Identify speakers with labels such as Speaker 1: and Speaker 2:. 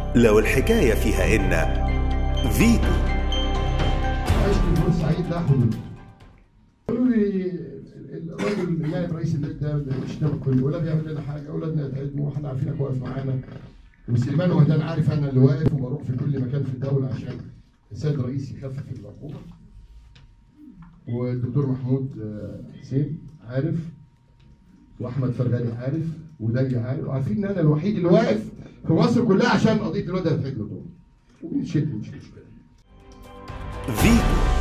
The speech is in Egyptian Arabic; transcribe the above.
Speaker 1: لو الحكاية فيها إن فيتو
Speaker 2: عشت في بورسعيد لا حدود قالوا لي الراجل نائب رئيس النادي ده مش ده كله ولا بيعمل لنا حاجه اولادنا يتعدموا واحنا عارفينك واقف معانا وسليمان وهدان عارف انا اللي واقف وبروح في كل مكان في الدوله عشان السيد الرئيس يخفف العقوبه والدكتور محمود آه، حسين عارف واحمد فرغالي عارف ودنيا عارف وعارفين ان انا الوحيد اللي واقف في مصر كلها عشان قضيه الواد هتحل له وبنشد مش مشكله
Speaker 1: فيتو